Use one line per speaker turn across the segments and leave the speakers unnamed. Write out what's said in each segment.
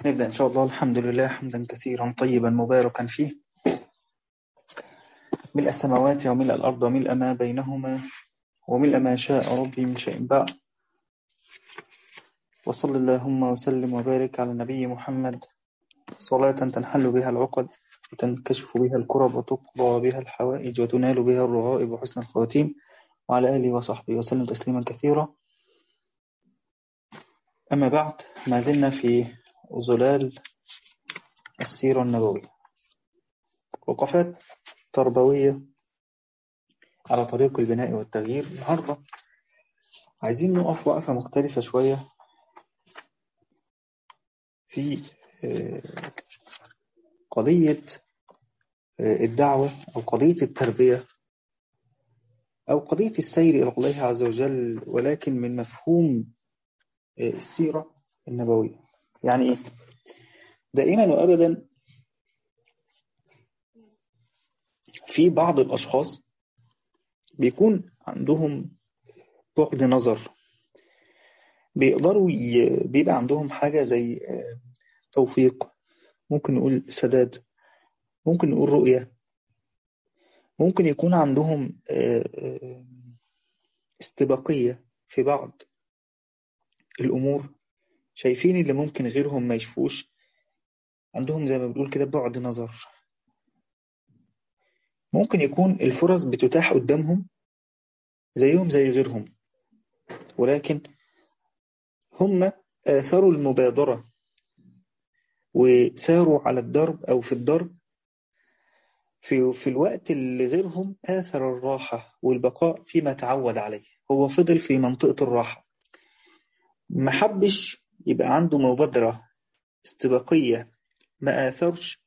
نبدأ إن شاء الله الحمد لله حمدا كثيرا طيبا مباركا فيه ملء السماوات وملء الأرض وملء ما بينهما وملء ما شاء ربي من شيء بعد وصل اللهم وسلم وبارك على النبي محمد صلاة تنحل بها العقد وتنكشف بها الكرب وتقضى بها الحوائج وتنال بها الرغائب وحسن الخواتيم وعلى آله وصحبه وسلم تسليما كثيرا أما بعد ما زلنا في ظلال السيرة النبوية وقفات تربوية على طريق البناء والتغيير النهاردة عايزين نقف وقفة مختلفة شوية في قضية الدعوة أو قضية التربية أو قضية السير إلى الله عز وجل ولكن من مفهوم السيرة النبوية يعني إيه؟ دائما وأبدا في بعض الأشخاص بيكون عندهم بعد نظر بيقدروا ي... بيبقى عندهم حاجة زي توفيق ممكن نقول سداد ممكن نقول رؤية ممكن يكون عندهم استباقية في بعض الأمور شايفين اللي ممكن غيرهم ما يشوفوش عندهم زي ما بنقول كده بعد نظر ممكن يكون الفرص بتتاح قدامهم زيهم زي غيرهم ولكن هم آثروا المبادرة وساروا على الدرب أو في الدرب في, في الوقت اللي غيرهم آثر الراحة والبقاء فيما تعود عليه هو فضل في منطقة الراحة ما حبش يبقى عنده مبادرة استباقية ما آثرش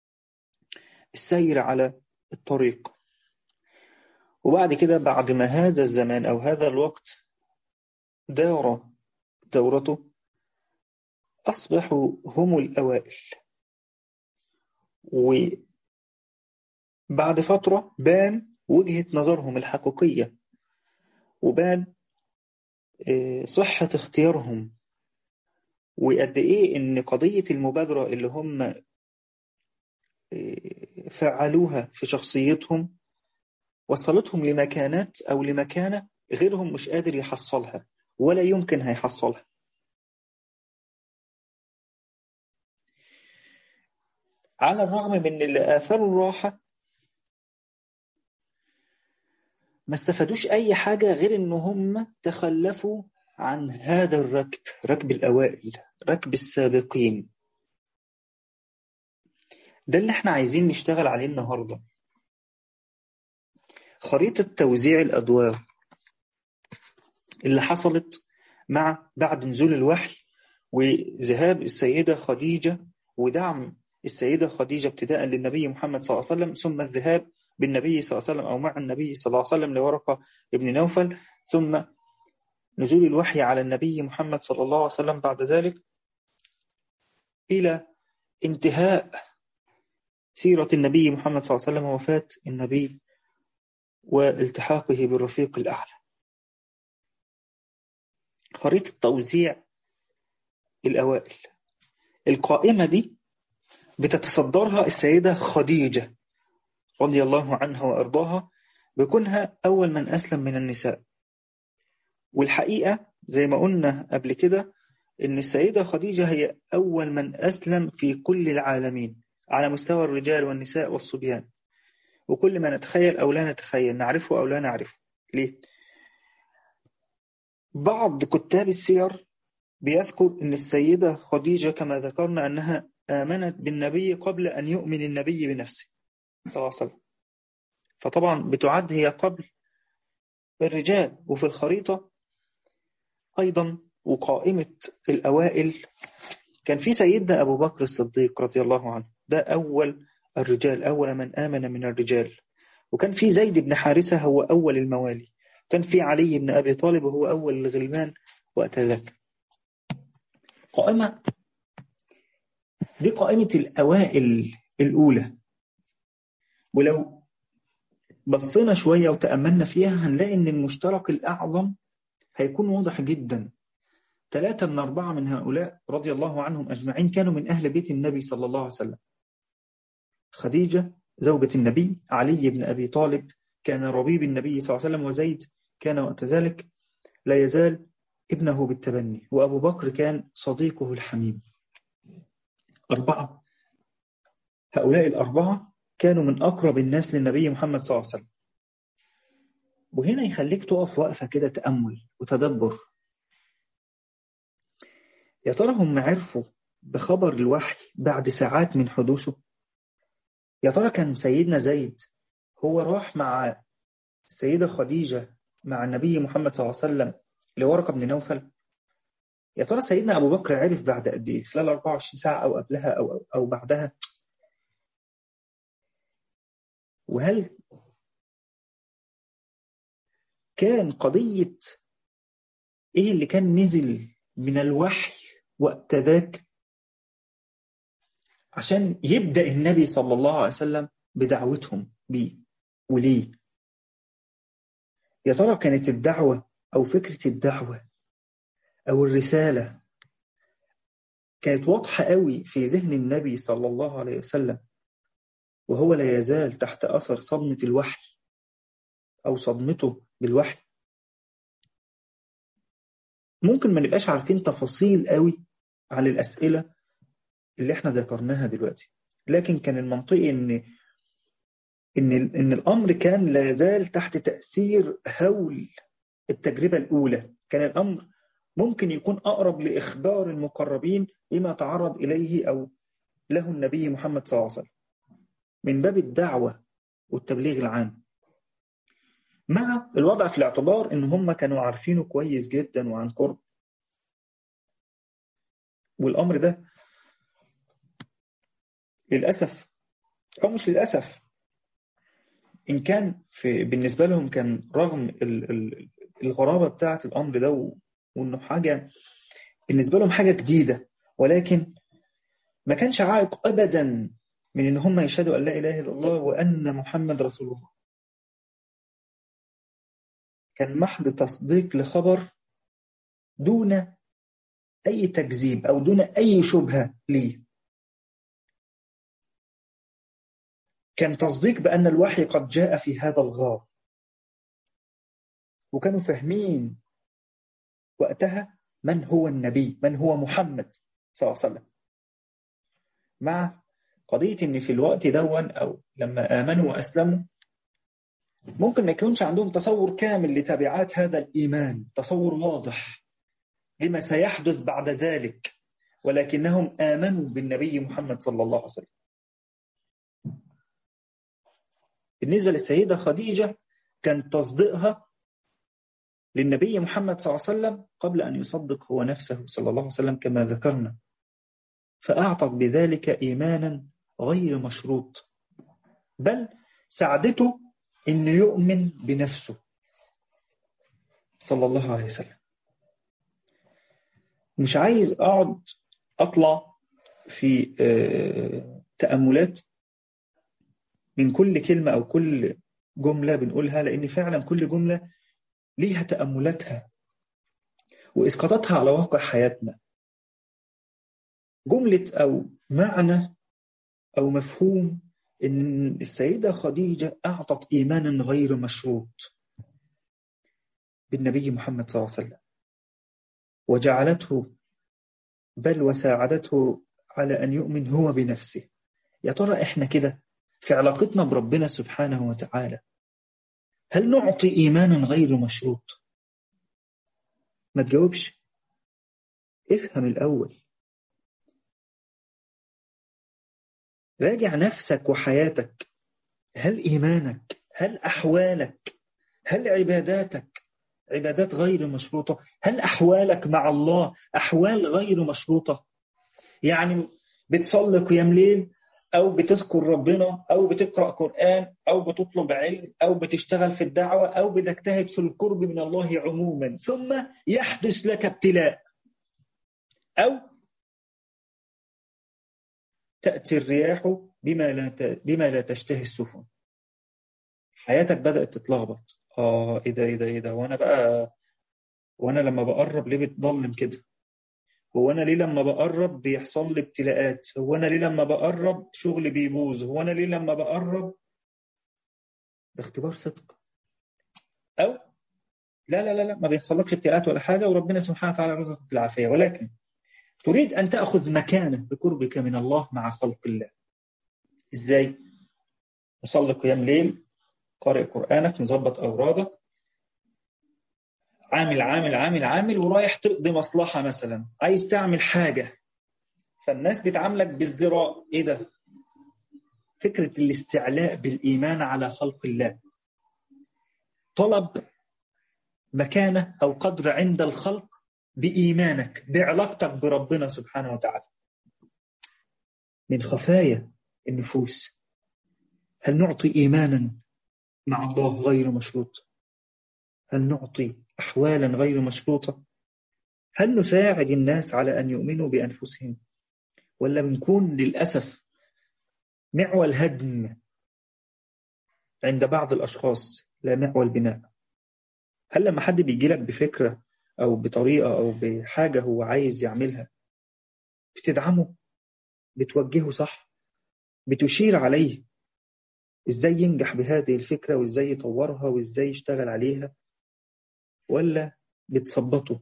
السير على الطريق وبعد كده بعد ما هذا الزمان أو هذا الوقت دار دورته أصبحوا هم الأوائل وبعد فترة بان وجهة نظرهم الحقيقية وبان صحة اختيارهم وقد إيه إن قضية المبادرة اللي هم فعلوها في شخصيتهم وصلتهم لمكانات أو لمكانة غيرهم مش قادر يحصلها ولا يمكن هيحصلها على الرغم من اللي آثروا الراحة ما استفادوش أي حاجة غير إن هم تخلفوا عن هذا الركب ركب الأوائل ركب السابقين ده اللي احنا عايزين نشتغل عليه النهاردة خريطة توزيع الأدوار اللي حصلت مع بعد نزول الوحي وذهاب السيدة خديجة ودعم السيدة خديجة ابتداء للنبي محمد صلى الله عليه وسلم ثم الذهاب بالنبي صلى الله عليه وسلم أو مع النبي صلى الله عليه وسلم لورقة ابن نوفل ثم نزول الوحي على النبي محمد صلى الله عليه وسلم بعد ذلك إلى انتهاء سيرة النبي محمد صلى الله عليه وسلم وفاة النبي والتحاقه بالرفيق الأعلى خريطة توزيع الأوائل القائمة دي بتتصدرها السيدة خديجة رضي الله عنها وأرضاها بكونها أول من أسلم من النساء والحقيقة زي ما قلنا قبل كده إن السيدة خديجة هي أول من أسلم في كل العالمين على مستوى الرجال والنساء والصبيان وكل ما نتخيل أو لا نتخيل نعرفه أو لا نعرفه ليه؟ بعض كتاب السير بيذكر أن السيدة خديجة كما ذكرنا أنها آمنت بالنبي قبل أن يؤمن النبي بنفسه صلى الله عليه وسلم فطبعا بتعد هي قبل الرجال وفي الخريطة أيضا وقائمة الأوائل كان في سيدنا أبو بكر الصديق رضي الله عنه ده أول الرجال أول من آمن من الرجال وكان في زيد بن حارثة هو أول الموالي كان في علي بن أبي طالب وهو أول الغلمان وقت ذاك قائمة دي قائمة الأوائل الأولى ولو بصينا شوية وتأملنا فيها هنلاقي أن المشترك الأعظم هيكون واضح جدا ثلاثة من أربعة من هؤلاء رضي الله عنهم أجمعين كانوا من أهل بيت النبي صلى الله عليه وسلم خديجة زوجة النبي علي بن أبي طالب كان ربيب النبي صلى الله عليه وسلم وزيد كان وقت ذلك لا يزال ابنه بالتبني وأبو بكر كان صديقه الحميم أربعة هؤلاء الأربعة كانوا من أقرب الناس للنبي محمد صلى الله عليه وسلم وهنا يخليك تقف وقفة كده تأمل وتدبر يا ترى هم عرفوا بخبر الوحي بعد ساعات من حدوثه يا ترى كان سيدنا زيد هو راح مع السيدة خديجة مع النبي محمد صلى الله عليه وسلم لورقة بن نوفل يا ترى سيدنا أبو بكر عرف بعد قد إيه خلال 24 ساعة أو قبلها أو, أو بعدها وهل كان قضية إيه اللي كان نزل من الوحي وقت ذاك عشان يبدأ النبي صلى الله عليه وسلم بدعوتهم بيه وليه يا ترى كانت الدعوة أو فكرة الدعوة أو الرسالة كانت واضحة قوي في ذهن النبي صلى الله عليه وسلم وهو لا يزال تحت أثر صدمة الوحي أو صدمته بالوحي ممكن ما نبقاش عارفين تفاصيل قوي عن الأسئلة اللي احنا ذكرناها دلوقتي لكن كان المنطقي ان ان ان الامر كان لا يزال تحت تاثير هول التجربه الاولى كان الامر ممكن يكون اقرب لاخبار المقربين بما تعرض اليه او له النبي محمد صلى الله عليه وسلم من باب الدعوه والتبليغ العام مع الوضع في الاعتبار ان هم كانوا عارفينه كويس جدا وعن قرب والامر ده للاسف او مش للاسف إن كان في بالنسبة لهم كان رغم الغرابة بتاعة الأمر ده وإنه حاجة بالنسبة لهم حاجة جديدة ولكن ما كانش عائق أبدا من إن هم يشهدوا أن لا إله إلا الله وأن محمد رسول الله كان محض تصديق لخبر دون أي تكذيب أو دون أي شبهة ليه كان تصديق بأن الوحي قد جاء في هذا الغار وكانوا فاهمين وقتها من هو النبي من هو محمد صلى الله عليه وسلم مع قضية ان في الوقت دون او لما امنوا واسلموا ممكن ما يكونش عندهم تصور كامل لتبعات هذا الايمان تصور واضح لما سيحدث بعد ذلك ولكنهم امنوا بالنبي محمد صلى الله عليه وسلم بالنسبة للسيدة خديجة كان تصديقها للنبي محمد صلى الله عليه وسلم قبل أن يصدق هو نفسه صلى الله عليه وسلم كما ذكرنا فأعطت بذلك إيمانا غير مشروط بل ساعدته أن يؤمن بنفسه صلى الله عليه وسلم مش عايز أقعد أطلع في تأملات من كل كلمة أو كل جملة بنقولها لأن فعلا كل جملة ليها تأملاتها وإسقاطاتها على واقع حياتنا جملة أو معنى أو مفهوم إن السيدة خديجة أعطت إيمانا غير مشروط بالنبي محمد صلى الله عليه وسلم وجعلته بل وساعدته على أن يؤمن هو بنفسه يا ترى إحنا كده في علاقتنا بربنا سبحانه وتعالى هل نعطي إيمانا غير مشروط ما تجاوبش افهم الأول راجع نفسك وحياتك هل إيمانك هل أحوالك هل عباداتك عبادات غير مشروطة هل أحوالك مع الله أحوال غير مشروطة يعني بتصلي قيام ليل أو بتذكر ربنا أو بتقرأ قرآن أو بتطلب علم أو بتشتغل في الدعوة أو بتجتهد في القرب من الله عموما ثم يحدث لك ابتلاء أو تأتي الرياح بما لا بما لا تشتهي السفن حياتك بدأت تتلخبط اه ايه ده ايه ده ايه ده وانا بقى وانا لما بقرب ليه بتضلم كده هو أنا ليه لما بقرب بيحصل لي ابتلاءات هو أنا ليه لما بقرب شغلي بيبوظ هو أنا ليه لما بقرب ده اختبار صدق أو لا لا لا لا ما بيحصلكش ابتلاءات ولا حاجة وربنا سبحانه وتعالى رزقك بالعافية ولكن تريد أن تأخذ مكانة بقربك من الله مع خلق الله إزاي؟ نصلي قيام ليل قارئ قرآنك مظبط أورادك عامل عامل عامل عامل ورايح تقضي مصلحة مثلا عايز تعمل حاجة فالناس بتعاملك بالذراء إيه ده؟ فكرة الاستعلاء بالإيمان على خلق الله طلب مكانة أو قدر عند الخلق بإيمانك بعلاقتك بربنا سبحانه وتعالى من خفايا النفوس هل نعطي إيمانا مع الله غير مشروط هل نعطي أحوالا غير مشروطة هل نساعد الناس على أن يؤمنوا بأنفسهم ولا بنكون للأسف معول هدم عند بعض الأشخاص لا معول بناء هل لما حد بيجي لك بفكرة أو بطريقة أو بحاجة هو عايز يعملها بتدعمه بتوجهه صح بتشير عليه إزاي ينجح بهذه الفكرة وإزاي يطورها وإزاي يشتغل عليها ولا بتثبطه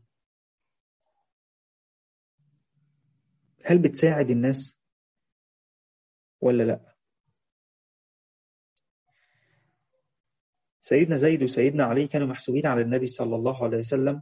هل بتساعد الناس ولا لا سيدنا زيد وسيدنا علي كانوا محسوبين على النبي صلى الله عليه وسلم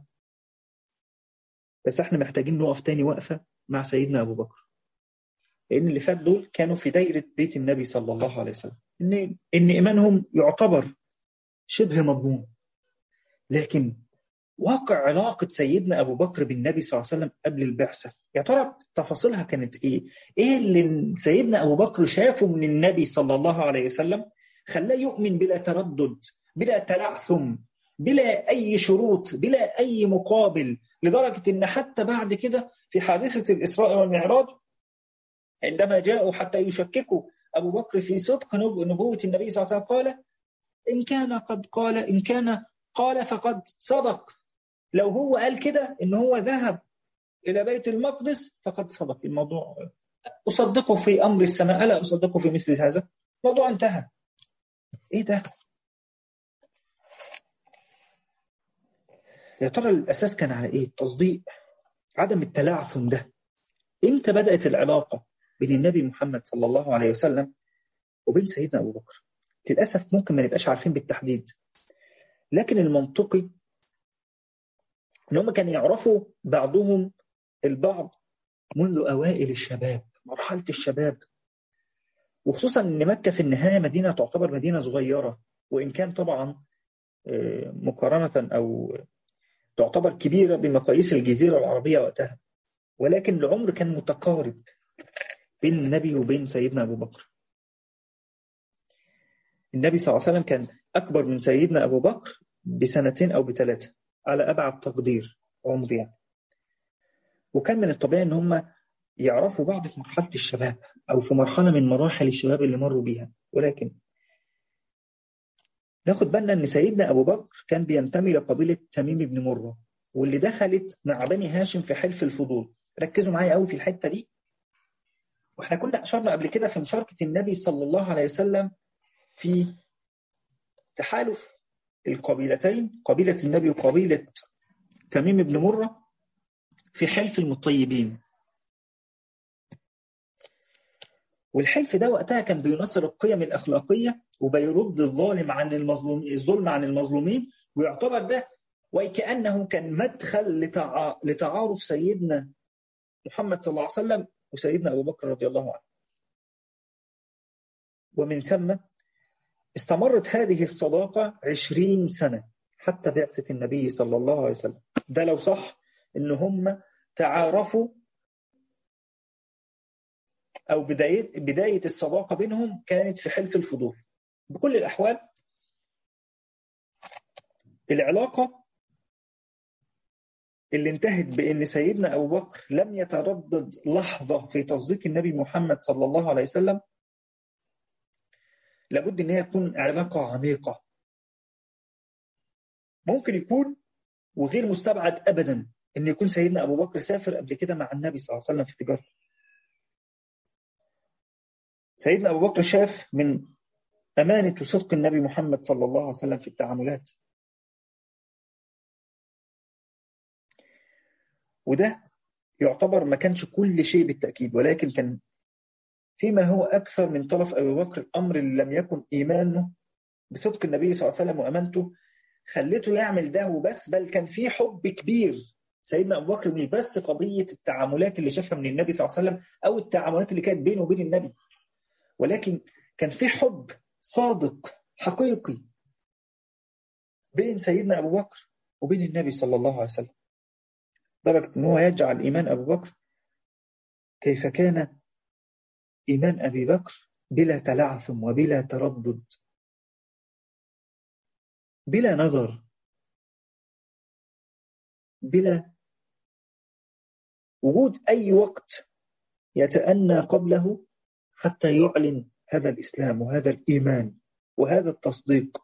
بس احنا محتاجين نقف تاني وقفة مع سيدنا أبو بكر لأن اللي فات دول كانوا في دايرة بيت النبي صلى الله عليه وسلم إن, إن إيمانهم يعتبر شبه مضمون لكن واقع علاقة سيدنا أبو بكر بالنبي صلى الله عليه وسلم قبل البعثة يا ترى تفاصيلها كانت إيه؟ إيه اللي سيدنا أبو بكر شافه من النبي صلى الله عليه وسلم خلاه يؤمن بلا تردد بلا تلعثم بلا أي شروط بلا أي مقابل لدرجة أن حتى بعد كده في حادثة الإسراء والمعراج عندما جاءوا حتى يشككوا أبو بكر في صدق نبوة النبي صلى الله عليه وسلم قال إن كان قد قال إن كان قال فقد صدق لو هو قال كده إن هو ذهب إلى بيت المقدس فقد صدق الموضوع أصدقه في أمر السماء ألا أصدقه في مثل هذا الموضوع انتهى إيه ده يا ترى الأساس كان على إيه تصديق عدم التلعثم ده إمتى بدأت العلاقة بين النبي محمد صلى الله عليه وسلم وبين سيدنا أبو بكر للأسف ممكن ما نبقاش عارفين بالتحديد لكن المنطقي ان هم كانوا يعرفوا بعضهم البعض منذ أوائل الشباب مرحلة الشباب وخصوصا أن مكة في النهاية مدينة تعتبر مدينة صغيرة وإن كان طبعا مقارنة أو تعتبر كبيرة بمقاييس الجزيرة العربية وقتها ولكن العمر كان متقارب بين النبي وبين سيدنا أبو بكر النبي صلى الله عليه وسلم كان أكبر من سيدنا أبو بكر بسنتين أو بثلاثة على أبعد تقدير عمر يعني وكان من الطبيعي أن هم يعرفوا بعض في مرحلة الشباب أو في مرحلة من مراحل الشباب اللي مروا بيها ولكن ناخد بالنا أن سيدنا أبو بكر كان بينتمي لقبيلة تميم بن مرة واللي دخلت مع بني هاشم في حلف الفضول ركزوا معايا قوي في الحتة دي واحنا كنا أشرنا قبل كده في مشاركة النبي صلى الله عليه وسلم في تحالف القبيلتين قبيلة النبي وقبيلة تميم بن مرة في حلف المطيبين والحلف ده وقتها كان بينصر القيم الأخلاقية وبيرد الظالم عن المظلوم الظلم عن المظلومين ويعتبر ده وكأنه كان مدخل لتع... لتعارف سيدنا محمد صلى الله عليه وسلم وسيدنا أبو بكر رضي الله عنه ومن ثم استمرت هذه الصداقة عشرين سنة حتى بعثة النبي صلى الله عليه وسلم ده لو صح إن هم تعارفوا أو بداية, بداية الصداقة بينهم كانت في حلف الفضول بكل الأحوال العلاقة اللي انتهت بأن سيدنا أبو بكر لم يتردد لحظة في تصديق النبي محمد صلى الله عليه وسلم لابد ان هي تكون علاقة عميقة ممكن يكون وغير مستبعد أبدا إن يكون سيدنا أبو بكر سافر قبل كده مع النبي صلى الله عليه وسلم في تجارة سيدنا أبو بكر شاف من أمانة وصدق النبي محمد صلى الله عليه وسلم في التعاملات وده يعتبر ما كانش كل شيء بالتأكيد ولكن كان فيما هو أكثر من طرف أبي بكر الأمر اللي لم يكن إيمانه بصدق النبي صلى الله عليه وسلم وأمانته خلته يعمل ده وبس بل كان في حب كبير سيدنا أبو بكر مش بس قضية التعاملات اللي شافها من النبي صلى الله عليه وسلم أو التعاملات اللي كانت بينه وبين النبي ولكن كان في حب صادق حقيقي بين سيدنا أبو بكر وبين النبي صلى الله عليه وسلم درجة أنه يجعل إيمان أبو بكر كيف كان إيمان أبي بكر بلا تلعثم وبلا تردد بلا نظر بلا وجود أي وقت يتأنى قبله حتى يعلن هذا الإسلام وهذا الإيمان وهذا التصديق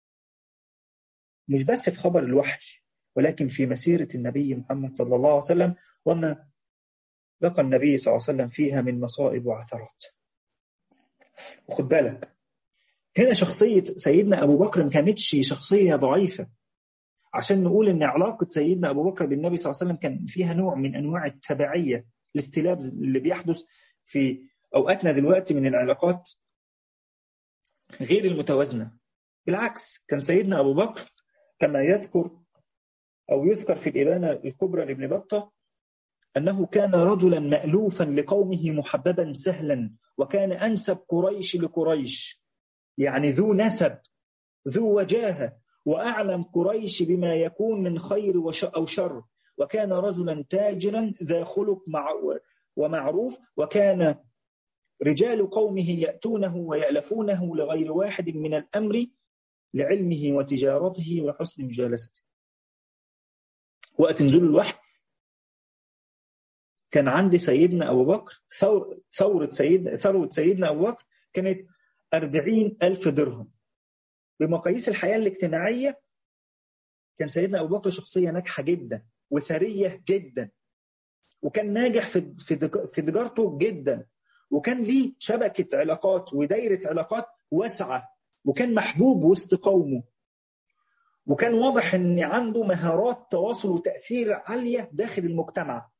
مش بس في خبر الوحي ولكن في مسيرة النبي محمد صلى الله عليه وسلم وما لقى النبي صلى الله عليه وسلم فيها من مصائب وعثرات وخد بالك هنا شخصية سيدنا أبو بكر ما كانتش شخصية ضعيفة عشان نقول إن علاقة سيدنا أبو بكر بالنبي صلى الله عليه وسلم كان فيها نوع من أنواع التبعية الاستلاب اللي بيحدث في أوقاتنا دلوقتي من العلاقات غير المتوازنة بالعكس كان سيدنا أبو بكر كما يذكر أو يذكر في الإبانة الكبرى لابن بطة أنه كان رجلا مألوفا لقومه محببا سهلا وكان أنسب قريش لقريش يعني ذو نسب ذو وجاهة وأعلم قريش بما يكون من خير أو شر وكان رجلا تاجرا ذا خلق مع ومعروف وكان رجال قومه يأتونه ويألفونه لغير واحد من الأمر لعلمه وتجارته وحسن مجالسته وقت نزول الوحي كان عندي سيدنا أبو بكر ثورة سيدنا, ثروة سيدنا أبو بكر كانت أربعين ألف درهم بمقاييس الحياة الاجتماعية كان سيدنا أبو بكر شخصية ناجحة جدا وثرية جدا وكان ناجح في في تجارته جدا وكان ليه شبكة علاقات ودايرة علاقات واسعة وكان محبوب وسط قومه وكان واضح ان عنده مهارات تواصل وتأثير عالية داخل المجتمع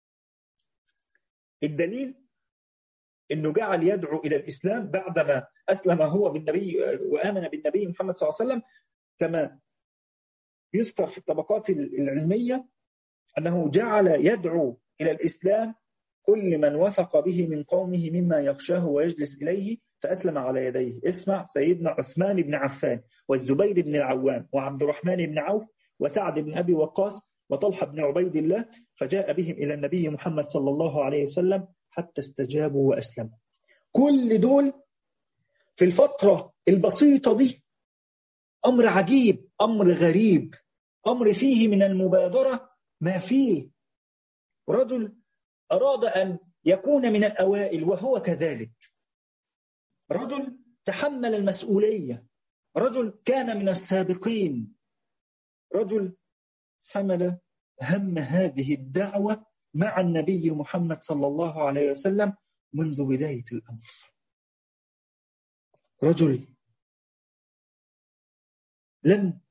الدليل انه جعل يدعو الى الاسلام بعدما اسلم هو بالنبي وامن بالنبي محمد صلى الله عليه وسلم كما يذكر في الطبقات العلميه انه جعل يدعو الى الاسلام كل من وثق به من قومه مما يخشاه ويجلس اليه فاسلم على يديه اسمع سيدنا عثمان بن عفان والزبير بن العوام وعبد الرحمن بن عوف وسعد بن ابي وقاص وطلحه بن عبيد الله فجاء بهم الى النبي محمد صلى الله عليه وسلم حتى استجابوا وأسلموا كل دول في الفترة البسيطة دي أمر عجيب أمر غريب أمر فيه من المبادرة ما فيه رجل أراد أن يكون من الأوائل وهو كذلك رجل تحمل المسؤولية رجل كان من السابقين رجل حمل هم هذه الدعوة مع النبي محمد صلى الله عليه وسلم منذ بداية الأمر رجل لم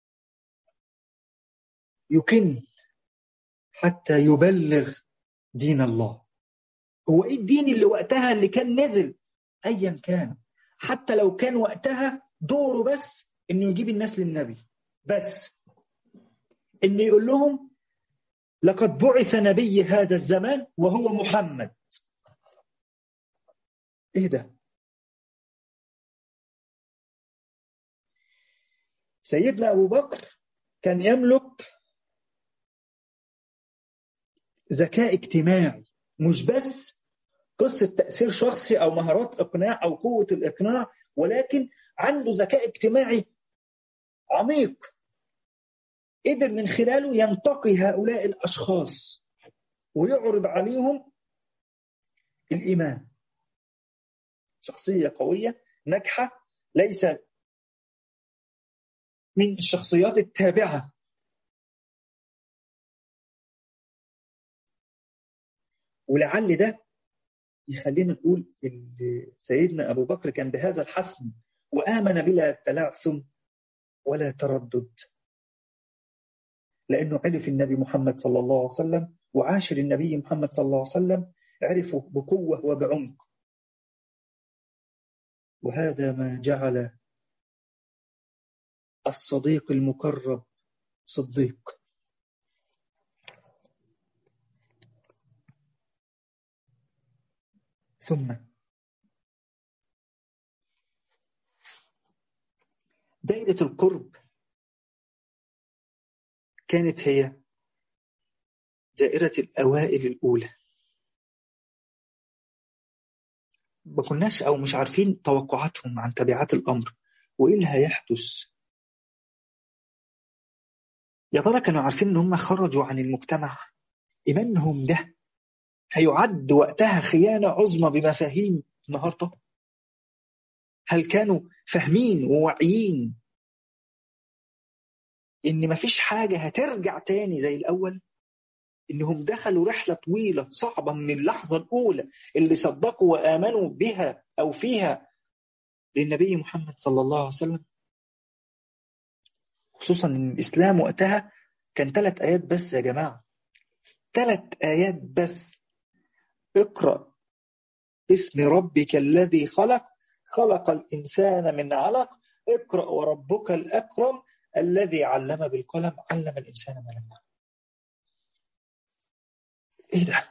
يكن حتى يبلغ دين الله هو ايه الدين اللي وقتها اللي كان نزل ايا كان حتى لو كان وقتها دوره بس انه يجيب الناس للنبي بس انه يقول لهم لقد بعث نبي هذا الزمان وهو محمد ايه ده سيدنا ابو بكر كان يملك ذكاء اجتماعي مش بس قصة تأثير شخصي أو مهارات إقناع أو قوة الإقناع ولكن عنده ذكاء اجتماعي عميق قدر من خلاله ينتقي هؤلاء الأشخاص ويعرض عليهم الإيمان شخصية قوية ناجحة ليس من الشخصيات التابعة ولعل ده يخلينا نقول ان سيدنا ابو بكر كان بهذا الحسم وامن بلا تلعثم ولا تردد لانه عرف النبي محمد صلى الله عليه وسلم وعاشر النبي محمد صلى الله عليه وسلم عرفه بقوه وبعمق وهذا ما جعل الصديق المقرب صديق ثم دائرة القرب كانت هي دائرة الأوائل الأولى ما كناش أو مش عارفين توقعاتهم عن تبعات الأمر وإيه اللي هيحدث يا ترى كانوا عارفين إن هم خرجوا عن المجتمع إيمانهم ده هيعد وقتها خيانة عظمى بمفاهيم النهاردة هل كانوا فاهمين وواعيين إن مفيش حاجة هترجع تاني زي الأول إنهم دخلوا رحلة طويلة صعبة من اللحظة الأولى اللي صدقوا وآمنوا بها أو فيها للنبي محمد صلى الله عليه وسلم خصوصا إن الإسلام وقتها كان ثلاث آيات بس يا جماعة ثلاث آيات بس اقرأ اسم ربك الذي خلق خلق الإنسان من علق اقرأ وربك الأكرم الذي علم بالقلم علم الإنسان ما لم يعلم ايه ده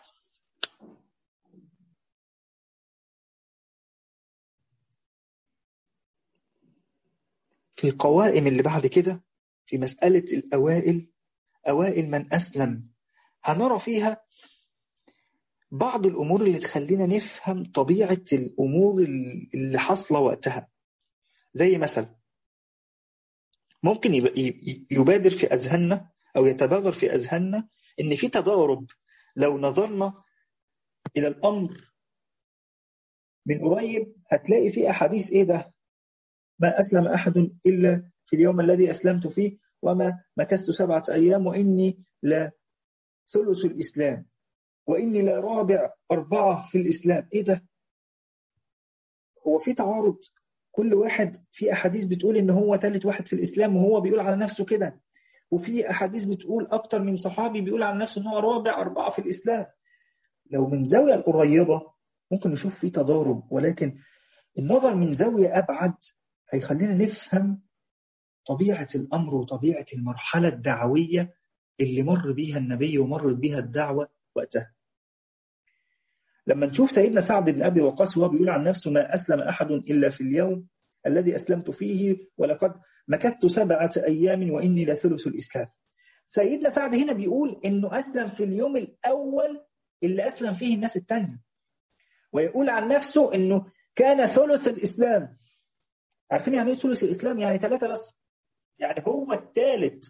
في القوائم اللي بعد كده في مسألة الأوائل أوائل من أسلم هنرى فيها بعض الأمور اللي تخلينا نفهم طبيعة الأمور اللي حصلة وقتها زي مثلا ممكن يبادر في أذهاننا أو يتبادر في أذهاننا إن في تضارب لو نظرنا إلى الأمر من قريب هتلاقي في أحاديث إيه ده ما أسلم أحد إلا في اليوم الذي أسلمت فيه وما مكثت سبعة أيام وإني لا ثلث الإسلام وإني لا رابع أربعة في الإسلام إيه ده هو في تعارض كل واحد في أحاديث بتقول إن هو ثالث واحد في الإسلام وهو بيقول على نفسه كده وفي أحاديث بتقول أكتر من صحابي بيقول على نفسه إن هو رابع أربعة في الإسلام لو من زاوية القريبة ممكن نشوف في تضارب ولكن النظر من زاوية أبعد هيخلينا نفهم طبيعة الأمر وطبيعة المرحلة الدعوية اللي مر بيها النبي ومرت بيها الدعوة وقتها لما نشوف سيدنا سعد بن أبي وقاص وهو بيقول عن نفسه ما أسلم أحد إلا في اليوم الذي أسلمت فيه ولقد مكثت سبعة أيام وإني لثلث الإسلام سيدنا سعد هنا بيقول إنه أسلم في اليوم الأول اللي أسلم فيه الناس التانية ويقول عن نفسه إنه كان ثلث الإسلام عارفين يعني إيه ثلث الإسلام يعني ثلاثة بس يعني هو الثالث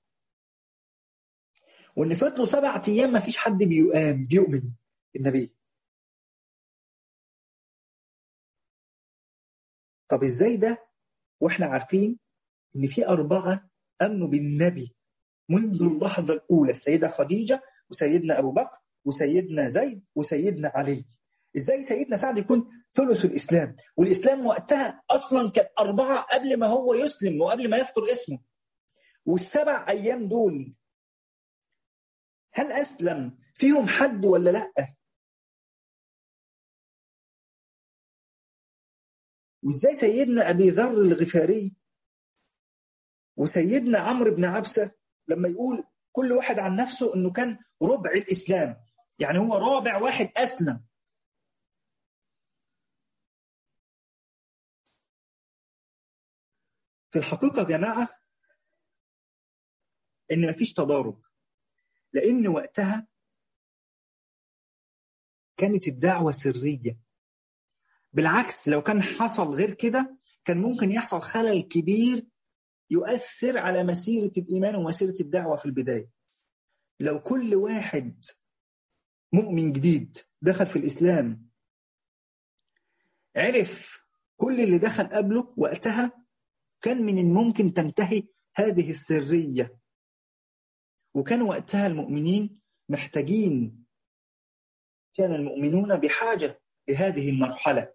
وإن فضلوا سبعة أيام ما فيش حد بيؤمن النبي طب ازاي ده واحنا عارفين ان في اربعه امنوا بالنبي منذ اللحظه الاولى السيده خديجه وسيدنا ابو بكر وسيدنا زيد وسيدنا علي ازاي سيدنا سعد يكون ثلث الاسلام والاسلام وقتها اصلا كان اربعه قبل ما هو يسلم وقبل ما يذكر اسمه والسبع ايام دول هل اسلم فيهم حد ولا لا وازاي سيدنا ابي ذر الغفاري وسيدنا عمرو بن عبسه لما يقول كل واحد عن نفسه انه كان ربع الاسلام يعني هو رابع واحد اسلم في الحقيقه يا جماعه ان مفيش تضارب لان وقتها كانت الدعوه سريه بالعكس لو كان حصل غير كده كان ممكن يحصل خلل كبير يؤثر على مسيرة الإيمان ومسيرة الدعوة في البداية لو كل واحد مؤمن جديد دخل في الإسلام عرف كل اللي دخل قبله وقتها كان من الممكن تنتهي هذه السرية وكان وقتها المؤمنين محتاجين كان المؤمنون بحاجة لهذه المرحلة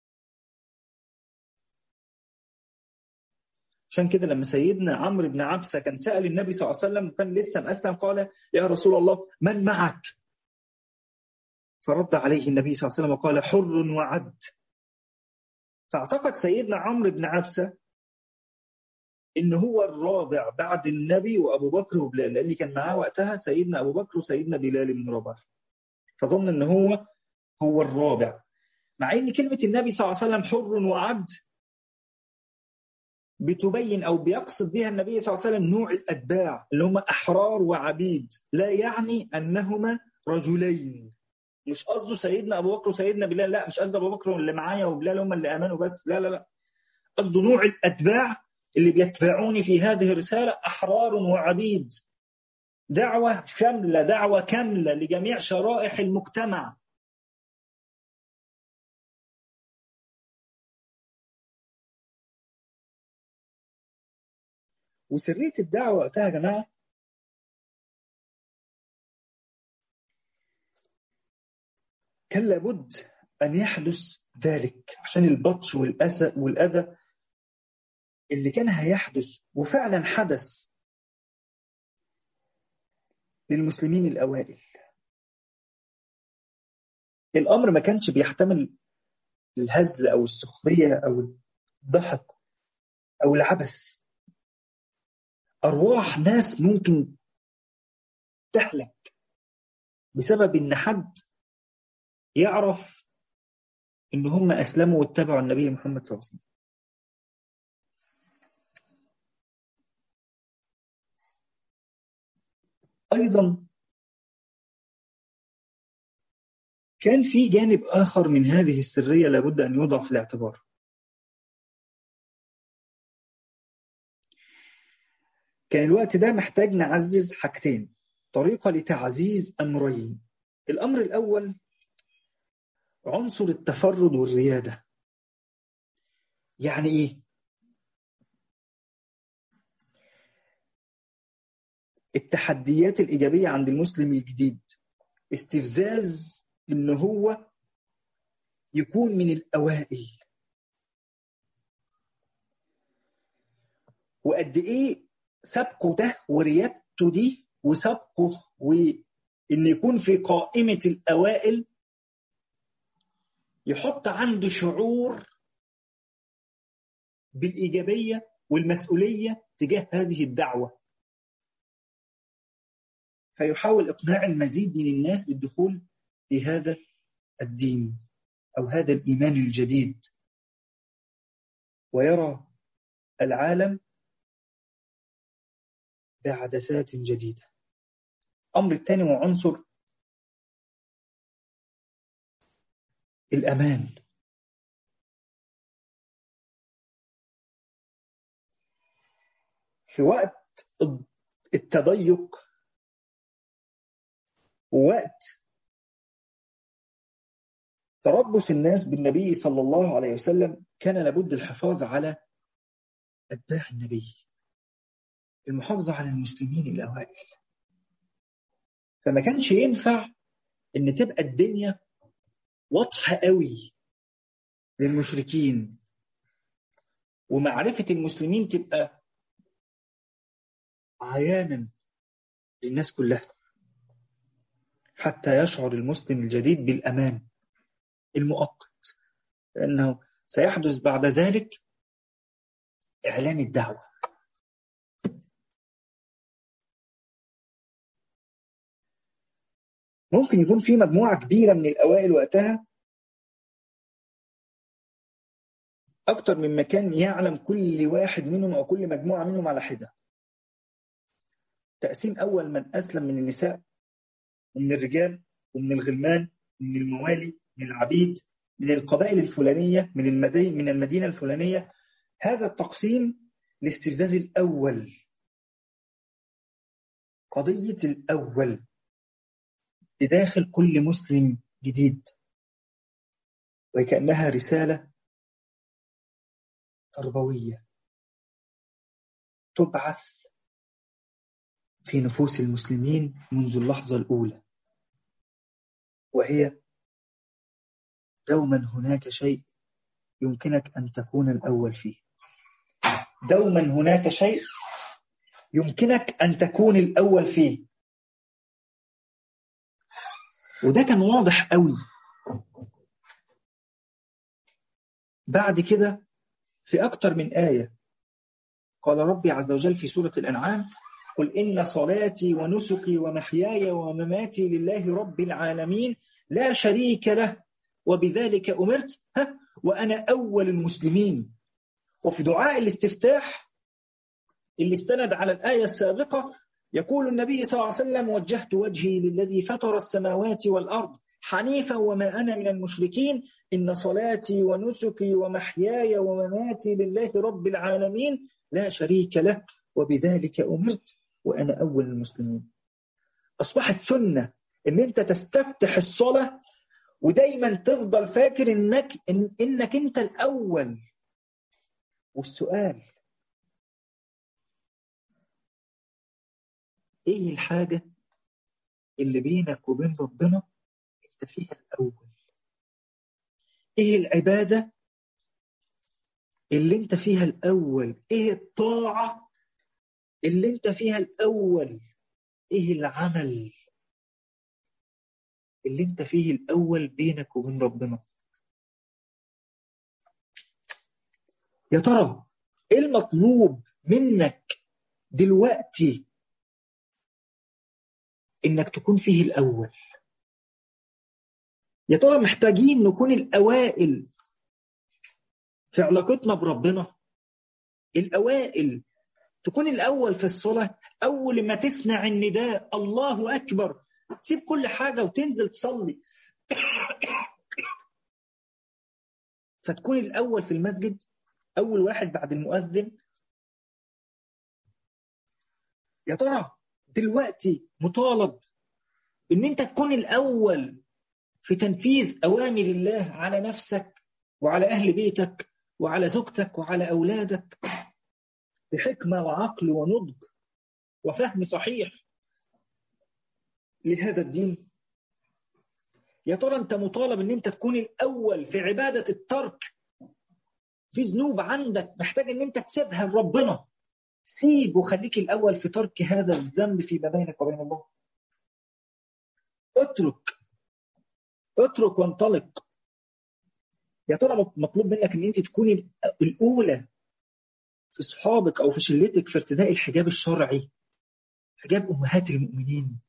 عشان كده لما سيدنا عمرو بن عبسة كان سأل النبي صلى الله عليه وسلم وكان لسه مأسلم قال يا رسول الله من معك فرد عليه النبي صلى الله عليه وسلم وقال حر وعد فاعتقد سيدنا عمرو بن عبسة إن هو الرابع بعد النبي وأبو بكر وبلال لأن كان معاه وقتها سيدنا أبو بكر وسيدنا بلال بن رباح فظن إن هو هو الرابع مع إن كلمة النبي صلى الله عليه وسلم حر وعبد بتبين أو بيقصد بها النبي صلى الله عليه وسلم نوع الأتباع اللي هم أحرار وعبيد لا يعني أنهما رجلين مش قصده سيدنا أبو بكر وسيدنا بلال لا مش قصد أبو بكر اللي معايا وبلال هم اللي آمنوا بس لا لا لا قصده نوع الأتباع اللي بيتبعوني في هذه الرسالة أحرار وعبيد دعوة شاملة دعوة كاملة لجميع شرائح المجتمع وسرية الدعوة وقتها يا جماعة كان لابد أن يحدث ذلك عشان البطش والأسى والأذى اللي كان هيحدث وفعلا حدث للمسلمين الأوائل الأمر ما كانش بيحتمل الهزل أو السخرية أو الضحك أو العبث أرواح ناس ممكن تهلك بسبب إن حد يعرف إن هم أسلموا واتبعوا النبي محمد صلى الله عليه وسلم أيضا كان في جانب آخر من هذه السرية لابد أن يوضع في الاعتبار كان الوقت ده محتاج نعزز حاجتين طريقة لتعزيز أمرين الأمر الأول عنصر التفرد والريادة يعني إيه؟ التحديات الإيجابية عند المسلم الجديد استفزاز إن هو يكون من الأوائل وقد إيه سبقه ده وريادته دي وسبقه وإن يكون في قائمة الأوائل يحط عنده شعور بالإيجابية والمسؤولية تجاه هذه الدعوة فيحاول إقناع المزيد من الناس بالدخول في هذا الدين أو هذا الإيمان الجديد ويرى العالم بعدسات جديدة أمر الثاني وعنصر الأمان في وقت التضيق ووقت تربص الناس بالنبي صلى الله عليه وسلم كان لابد الحفاظ على أتباع النبي المحافظة على المسلمين الأوائل فما كانش ينفع إن تبقى الدنيا واضحة قوي للمشركين ومعرفة المسلمين تبقى عيانا للناس كلها حتى يشعر المسلم الجديد بالأمان المؤقت لأنه سيحدث بعد ذلك إعلان الدعوة ممكن يكون في مجموعة كبيرة من الأوائل وقتها أكتر من مكان يعلم كل واحد منهم أو كل مجموعة منهم على حدة تقسيم أول من أسلم من النساء ومن الرجال ومن الغلمان من الموالي من العبيد من القبائل الفلانية من المدينة من المدينة الفلانية هذا التقسيم الاستفزاز الأول قضية الأول بداخل كل مسلم جديد وكأنها رسالة تربوية تبعث في نفوس المسلمين منذ اللحظة الأولى وهي دوما هناك شيء يمكنك أن تكون الأول فيه دوما هناك شيء يمكنك أن تكون الأول فيه وده كان واضح قوي بعد كده في أكتر من آية قال ربي عز وجل في سورة الأنعام قل إن صلاتي ونسكي ومحياي ومماتي لله رب العالمين لا شريك له وبذلك أمرت ها وأنا أول المسلمين وفي دعاء الاستفتاح اللي استند على الآية السابقة يقول النبي صلى الله عليه وسلم وجهت وجهي للذي فطر السماوات والأرض حنيفا وما أنا من المشركين إن صلاتي ونسكي ومحياي ومماتي لله رب العالمين لا شريك له وبذلك أمرت وأنا أول المسلمين أصبحت سنة إن أنت تستفتح الصلاة ودايما تفضل فاكر إنك, إن إنك أنت الأول والسؤال إيه الحاجة اللي بينك وبين ربنا أنت فيها الأول إيه العبادة اللي أنت فيها الأول إيه الطاعة اللي أنت فيها الأول إيه العمل اللي أنت فيه الأول بينك وبين ربنا يا ترى إيه المطلوب منك دلوقتي إنك تكون فيه الأول يا ترى محتاجين نكون الأوائل في علاقتنا بربنا الأوائل تكون الأول في الصلاة أول ما تسمع النداء الله أكبر تسيب كل حاجة وتنزل تصلي فتكون الأول في المسجد أول واحد بعد المؤذن يا ترى دلوقتي مطالب إن أنت تكون الأول في تنفيذ أوامر الله على نفسك وعلى أهل بيتك وعلى زوجتك وعلى أولادك بحكمة وعقل ونضج وفهم صحيح لهذا الدين يا ترى أنت مطالب أن أنت تكون الأول في عبادة الترك في ذنوب عندك محتاج أن أنت تسيبها لربنا سيب وخليك الأول في ترك هذا الذنب فيما بينك وبين الله اترك اترك وانطلق يا ترى مطلوب منك ان انت تكوني الاولى في صحابك او في شلتك في ارتداء الحجاب الشرعي حجاب امهات المؤمنين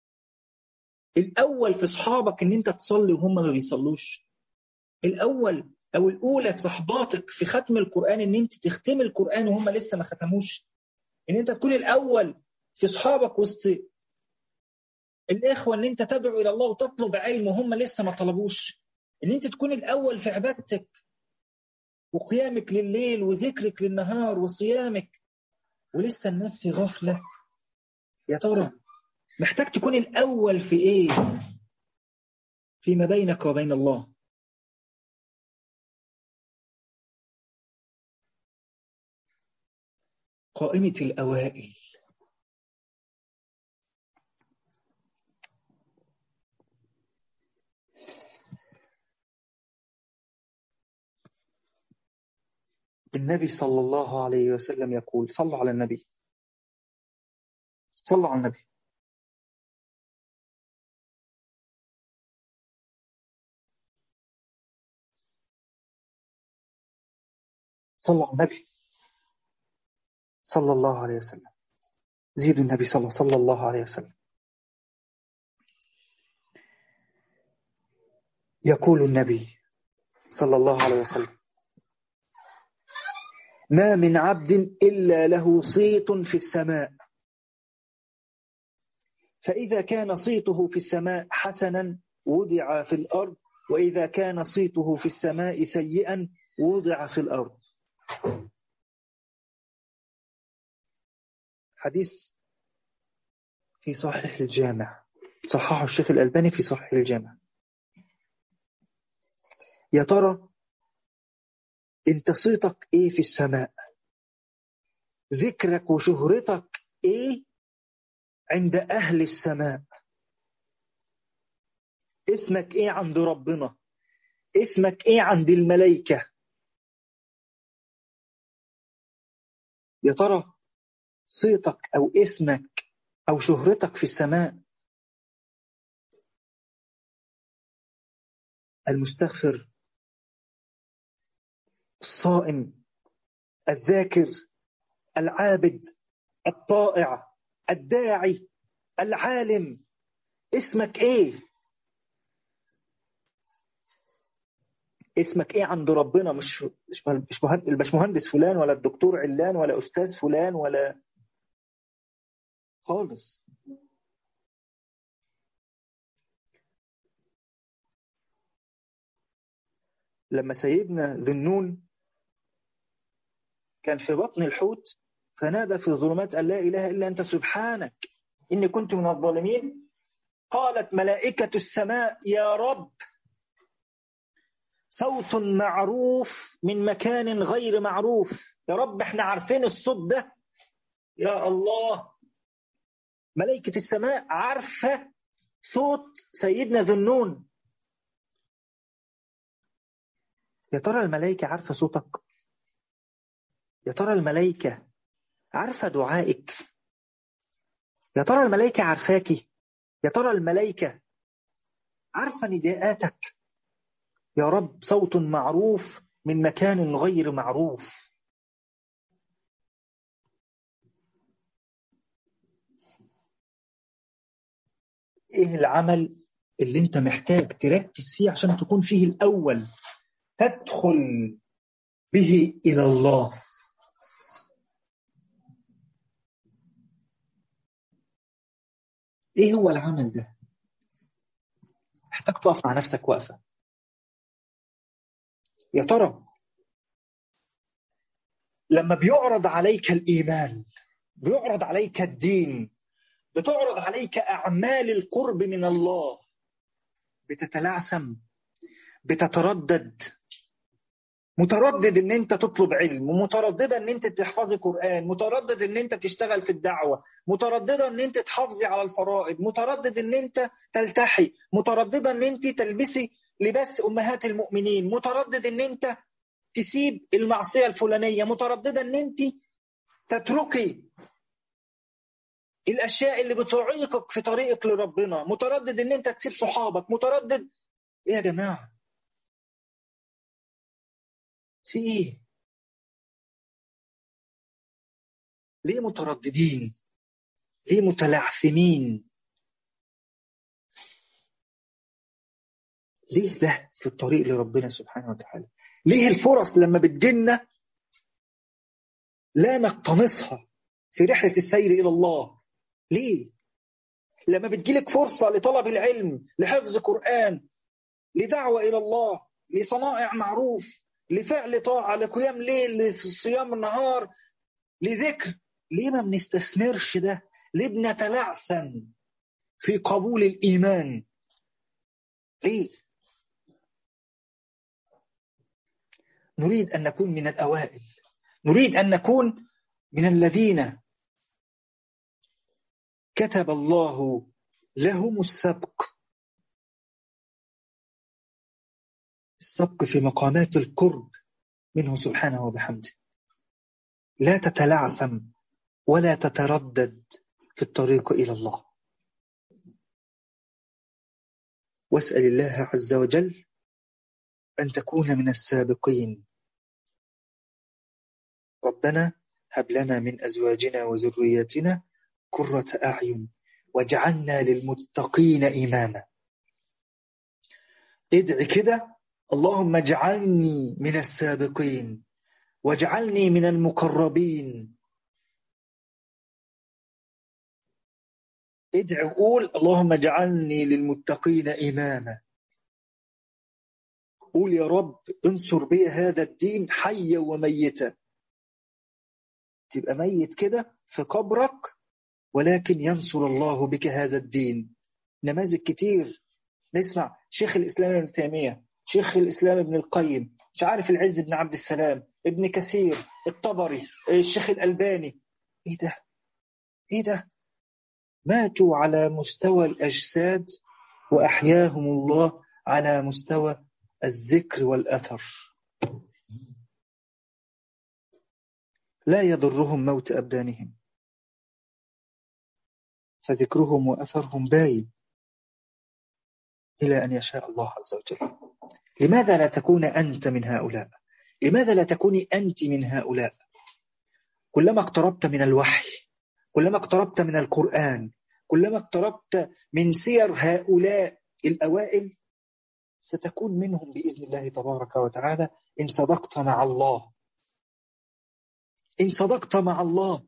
الاول في صحابك ان انت تصلي وهم ما بيصلوش الاول او الاولى في صحباتك في ختم القران ان انت تختم القران وهم لسه ما ختموش ان انت تكون الاول في صحابك وسط الإخوة إن أنت تدعو إلى الله وتطلب علم وهم لسه ما طلبوش إن أنت تكون الأول في عبادتك وقيامك لليل وذكرك للنهار وصيامك ولسه الناس في غفلة يا ترى محتاج تكون الأول في إيه فيما بينك وبين الله قائمة الأوائل النبي صلى الله عليه وسلم يقول صلوا على النبي صلوا على النبي صلوا على النبي صلى الله عليه وسلم زيد النبي صلى, صلى الله عليه وسلم يقول النبي صلى الله عليه وسلم ما من عبد إلا له صيت في السماء فإذا كان صيته في السماء حسنا وضع في الأرض وإذا كان صيته في السماء سيئا وضع في الأرض حديث في صحيح الجامع صححه الشيخ الألباني في صحيح الجامع يا ترى انت صيتك ايه في السماء ذكرك وشهرتك ايه عند اهل السماء اسمك ايه عند ربنا اسمك ايه عند الملائكة يا ترى صيتك او اسمك او شهرتك في السماء المستغفر الصائم الذاكر العابد الطائع الداعي العالم اسمك ايه اسمك ايه عند ربنا مش مش الباشمهندس فلان ولا الدكتور علان ولا استاذ فلان ولا خالص لما سيدنا ذنون كان في بطن الحوت فنادى في الظلمات أن لا إله إلا أنت سبحانك إني كنت من الظالمين قالت ملائكة السماء يا رب صوت معروف من مكان غير معروف يا رب احنا عارفين الصوت ده يا الله ملائكة السماء عارفة صوت سيدنا ذنون يا ترى الملائكة عارفة صوتك يا ترى الملائكة عارفة دعائك يا ترى الملائكة عارفاكي يا ترى الملائكة عارفة نداءاتك يا رب صوت معروف من مكان غير معروف ايه العمل اللي انت محتاج تركز فيه عشان تكون فيه الاول تدخل به الى الله ايه هو العمل ده محتاج تقف مع نفسك وقفه يا ترى لما بيعرض عليك الإيمان بيعرض عليك الدين بتعرض عليك أعمال القرب من الله بتتلعثم بتتردد متردد ان انت تطلب علم مترددة ان انت تحفظي قرآن متردد ان انت تشتغل في الدعوة مترددة ان انت تحافظي على الفرائض متردد ان انت تلتحي مترددة ان انت تلبسي لباس أمهات المؤمنين متردد ان انت تسيب المعصية الفلانية مترددة ان انت تتركي الأشياء اللي بتعيقك في طريقك لربنا متردد ان انت تسيب صحابك متردد ايه يا جماعة في ايه ليه مترددين ليه متلعثمين ليه ده في الطريق لربنا سبحانه وتعالى ليه الفرص لما بتجينا لا نقتنصها في رحلة السير إلى الله ليه لما بتجيلك فرصة لطلب العلم لحفظ قرآن لدعوة إلى الله لصنائع معروف لفعل طاعة لقيام ليل لصيام النهار لذكر ليه ما بنستثمرش ده ليه بنتلعثم في قبول الإيمان ليه نريد أن نكون من الأوائل نريد أن نكون من الذين كتب الله لهم السبق السبق في مقامات القرب منه سبحانه وبحمده لا تتلعثم ولا تتردد في الطريق إلى الله واسأل الله عز وجل أن تكون من السابقين ربنا هب لنا من أزواجنا وذرياتنا قرة أعين واجعلنا للمتقين إماما ادع كده اللهم اجعلني من السابقين واجعلني من المقربين ادع قول اللهم اجعلني للمتقين إماما قول يا رب انصر بي هذا الدين حيا وميتا تبقى ميت كده في قبرك ولكن ينصر الله بك هذا الدين نماذج كتير نسمع شيخ الإسلام ابن تيمية شيخ الإسلام ابن القيم مش عارف العز بن عبد السلام ابن كثير الطبري الشيخ الألباني ايه ده ايه ده ماتوا على مستوى الأجساد وأحياهم الله على مستوى الذكر والأثر لا يضرهم موت أبدانهم فذكرهم وأثرهم باين إلى أن يشاء الله عز وجل لماذا لا تكون أنت من هؤلاء لماذا لا تكوني أنت من هؤلاء كلما اقتربت من الوحي كلما اقتربت من القرآن كلما اقتربت من سير هؤلاء الأوائل ستكون منهم بإذن الله تبارك وتعالى إن صدقت مع الله إن صدقت مع الله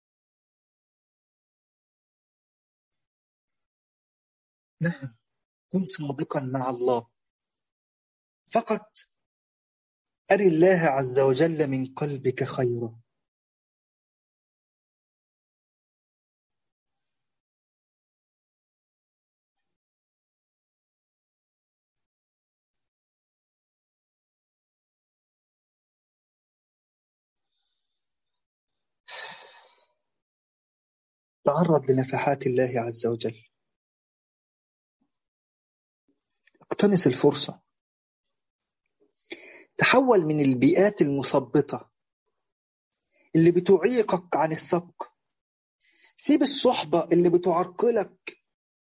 نعم كن صادقا مع الله فقط أر الله عز وجل من قلبك خيرا تعرض لنفحات الله عز وجل اقتنص الفرصة تحول من البيئات المثبطة اللي بتعيقك عن السبق سيب الصحبة اللي بتعرقلك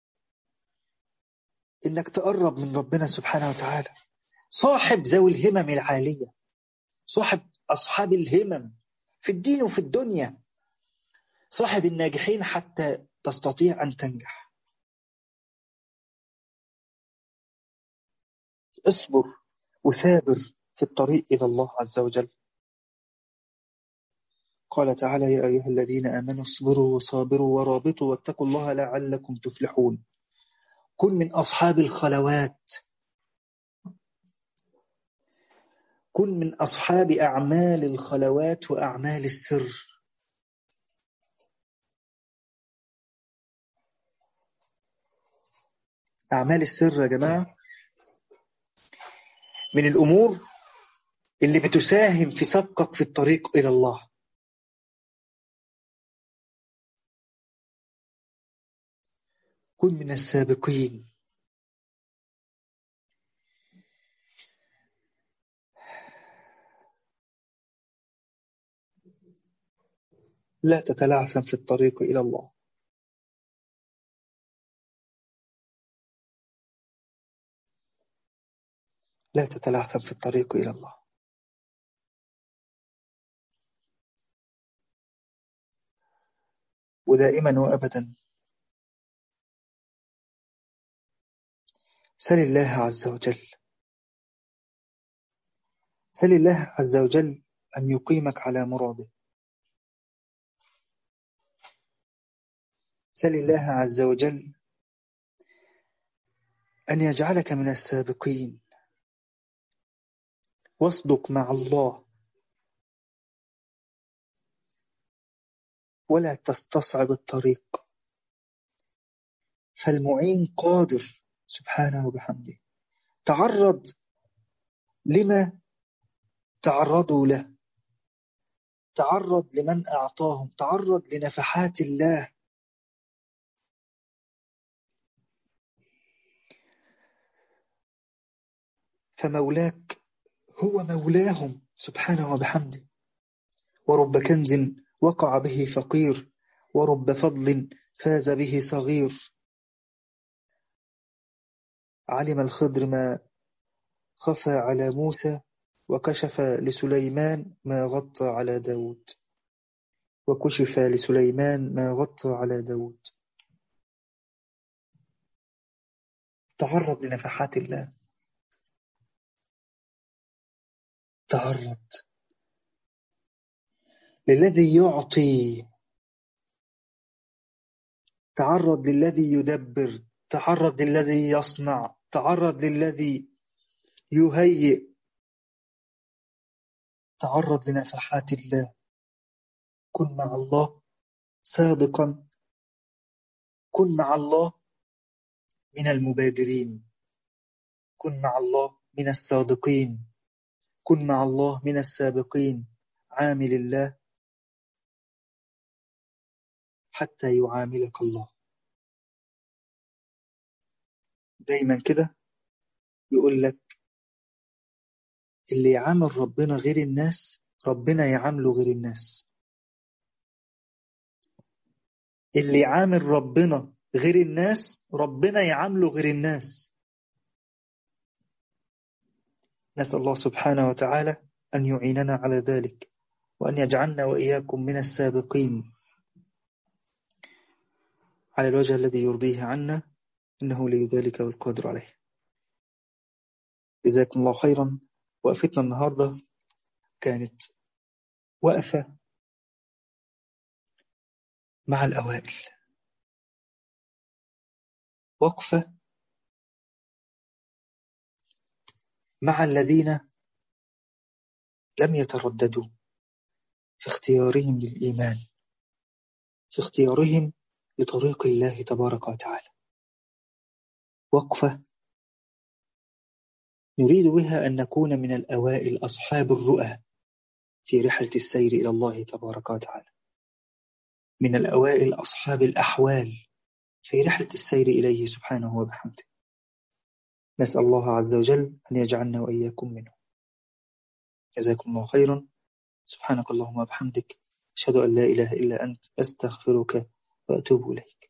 انك تقرب من ربنا سبحانه وتعالى صاحب ذوي الهمم العالية صاحب أصحاب الهمم في الدين وفي الدنيا صاحب الناجحين حتى تستطيع أن تنجح اصبر وثابر في الطريق إلى الله عز وجل قال تعالى يا أيها الذين آمنوا اصبروا وصابروا ورابطوا واتقوا الله لعلكم تفلحون كن من أصحاب الخلوات كن من أصحاب أعمال الخلوات وأعمال السر أعمال السر يا جماعة من الأمور اللي بتساهم في سبقك في الطريق إلى الله كن من السابقين لا تتلعثم في الطريق إلى الله لا تتلعثم في الطريق إلى الله ودائما وأبدا سل الله عز وجل سل الله عز وجل أن يقيمك على مراده سل الله عز وجل أن يجعلك من السابقين واصدق مع الله ولا تستصعب الطريق فالمعين قادر سبحانه وبحمده تعرض لما تعرضوا له تعرض لمن أعطاهم تعرض لنفحات الله فمولاك هو مولاهم سبحانه وبحمده ورب كنز وقع به فقير ورب فضل فاز به صغير علم الخضر ما خفى على موسى وكشف لسليمان ما غطى على داود وكشف لسليمان ما غطى على داود تعرض لنفحات الله تعرض للذي يعطي تعرض للذي يدبر تعرض للذي يصنع تعرض للذي يهيئ تعرض لنفحات الله كن مع الله صادقا كن مع الله من المبادرين كن مع الله من الصادقين كن مع الله من السابقين عامل الله حتى يعاملك الله دايما كده يقول لك اللي يعامل ربنا غير الناس ربنا يعامله غير الناس اللي يعامل ربنا غير الناس ربنا يعامله غير الناس نسأل الله سبحانه وتعالى أن يعيننا على ذلك وأن يجعلنا وإياكم من السابقين على الوجه الذي يرضيه عنا إنه لي ذلك والقادر عليه جزاكم الله خيرا وقفتنا النهاردة كانت وقفة مع الأوائل وقفة مع الذين لم يترددوا في اختيارهم للإيمان في اختيارهم لطريق الله تبارك وتعالى وقفة نريد بها أن نكون من الأوائل أصحاب الرؤى في رحلة السير إلى الله تبارك وتعالى من الأوائل أصحاب الأحوال في رحلة السير إليه سبحانه وبحمده نسأل الله عز وجل أن يجعلنا وإياكم منه جزاكم الله خيرا سبحانك اللهم وبحمدك أشهد أن لا إله إلا أنت أستغفرك وأتوب إليك